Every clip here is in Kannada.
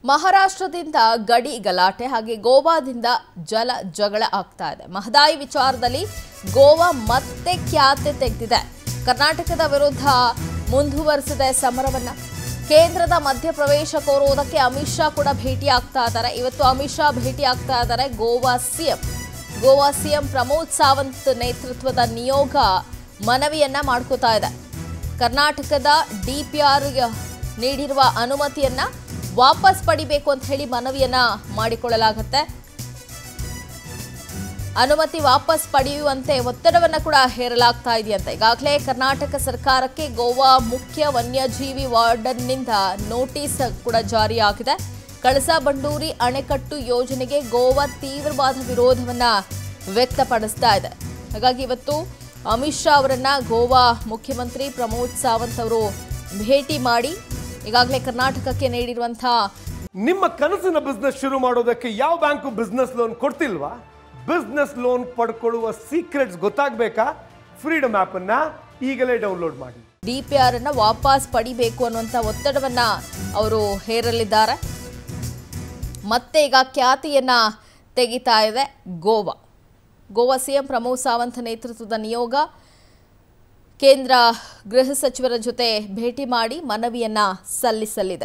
ಮಹಾರಾಷ್ಟ್ರದಿಂದ ಗಡಿ ಗಲಾಟೆ ಹಾಗೆ ಗೋವಾದಿಂದ ಜಲ ಜಗಳ ಆಗ್ತಾ ಇದೆ ಮಹದಾಯಿ ವಿಚಾರದಲ್ಲಿ ಗೋವಾ ಮತ್ತೆ ಖ್ಯಾತೆ ತೆಗೆದಿದೆ ಕರ್ನಾಟಕದ ವಿರುದ್ಧ ಮುಂದುವರೆಸಿದೆ ಸಮರವನ್ನ ಕೇಂದ್ರದ ಮಧ್ಯಪ್ರವೇಶ ಕೋರುವುದಕ್ಕೆ ಅಮಿತ್ ಶಾ ಕೂಡ ಭೇಟಿ ಆಗ್ತಾ ಇದ್ದಾರೆ ಇವತ್ತು ಅಮಿತ್ ಶಾ ಭೇಟಿ ಆಗ್ತಾ ಇದ್ದಾರೆ ಗೋವಾ ಸಿಎಂ ಗೋವಾ ಸಿಎಂ ಪ್ರಮೋದ್ ಸಾವಂತ್ ನೇತೃತ್ವದ ನಿಯೋಗ ಮನವಿಯನ್ನ ಮಾಡ್ಕೋತಾ ಇದೆ ಕರ್ನಾಟಕದ ಡಿಪಿಆರ್ ನೀಡಿರುವ ಅನುಮತಿಯನ್ನ ವಾಪಸ್ ಪಡಿಬೇಕು ಅಂತ ಹೇಳಿ ಮನವಿಯನ್ನ ಮಾಡಿಕೊಳ್ಳಲಾಗುತ್ತೆ ಅನುಮತಿ ವಾಪಸ್ ಪಡೆಯುವಂತೆ ಒತ್ತಡವನ್ನ ಕೂಡ ಹೇರಲಾಗ್ತಾ ಇದೆಯಂತೆ ಈಗಾಗಲೇ ಕರ್ನಾಟಕ ಸರ್ಕಾರಕ್ಕೆ ಗೋವಾ ಮುಖ್ಯ ವನ್ಯಜೀವಿ ವಾರ್ಡನ್ನಿಂದ ನೋಟಿಸ್ ಕೂಡ ಜಾರಿಯಾಗಿದೆ ಕಳಸಾ ಬಂಡೂರಿ ಅಣೆಕಟ್ಟು ಯೋಜನೆಗೆ ಗೋವಾ ತೀವ್ರವಾದ ವಿರೋಧವನ್ನ ವ್ಯಕ್ತಪಡಿಸ್ತಾ ಇದೆ ಹಾಗಾಗಿ ಇವತ್ತು ಅಮಿತ್ ಶಾ ಅವರನ್ನ ಗೋವಾ ಮುಖ್ಯಮಂತ್ರಿ ಪ್ರಮೋದ್ ಸಾವಂತ್ ಅವರು ಭೇಟಿ ಮಾಡಿ ಈಗಾಗಲೇ ಕರ್ನಾಟಕಕ್ಕೆ ನೀಡಿರುವಂತಹ ನಿಮ್ಮ ಕನಸಿನ ಬಿಸ್ನೆಸ್ ಶುರು ಮಾಡೋದಕ್ಕೆ ಯಾವ ಬ್ಯಾಂಕು ಬಿಸ್ನೆಸ್ ಲೋನ್ ಕೊಡ್ತಿಲ್ವಾ ಬಿಸ್ನೆಸ್ ಲೋನ್ ಪಡ್ಕೊಳ್ಳುವ ಸೀಕ್ರೆಟ್ಸ್ ಗೊತ್ತಾಗಬೇಕಾ ಫ್ರೀಡಮ್ ಅನ್ನ ಈಗಲೇ ಡೌನ್ಲೋಡ್ ಮಾಡಿ ಡಿಪಿಆರ್ ಅನ್ನ ವಾಪಸ್ ಪಡಿಬೇಕು ಅನ್ನುವಂಥ ಒತ್ತಡವನ್ನ ಅವರು ಹೇರಲಿದ್ದಾರೆ ಮತ್ತೆ ಈಗ ಖ್ಯಾತಿಯನ್ನ ತೆಗಿತಾ ಇದೆ ಗೋವಾ ಗೋವಾ ಸಿಎಂ ಪ್ರಮೋದ್ ಸಾವಂತ್ ನೇತೃತ್ವದ ನಿಯೋಗ ಕೇಂದ್ರ ಗೃಹ ಸಚಿವರ ಜೊತೆ ಭೇಟಿ ಮಾಡಿ ಮನವಿಯನ್ನ ಸಲ್ಲಿಸಲಿದೆ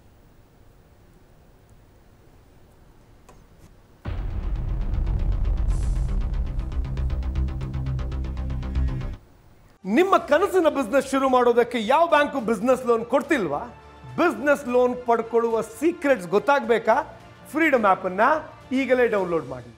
ನಿಮ್ಮ ಕನಸಿನ ಬಿಸ್ನೆಸ್ ಶುರು ಮಾಡೋದಕ್ಕೆ ಯಾವ ಬ್ಯಾಂಕು ಬಿಸ್ನೆಸ್ ಲೋನ್ ಕೊಡ್ತಿಲ್ವಾ ಬಿಸ್ನೆಸ್ ಲೋನ್ ಪಡ್ಕೊಳ್ಳುವ ಸೀಕ್ರೆಟ್ಸ್ ಗೊತ್ತಾಗಬೇಕಾ ಫ್ರೀಡಮ್ ಅನ್ನ ಈಗಲೇ ಡೌನ್ಲೋಡ್ ಮಾಡಿ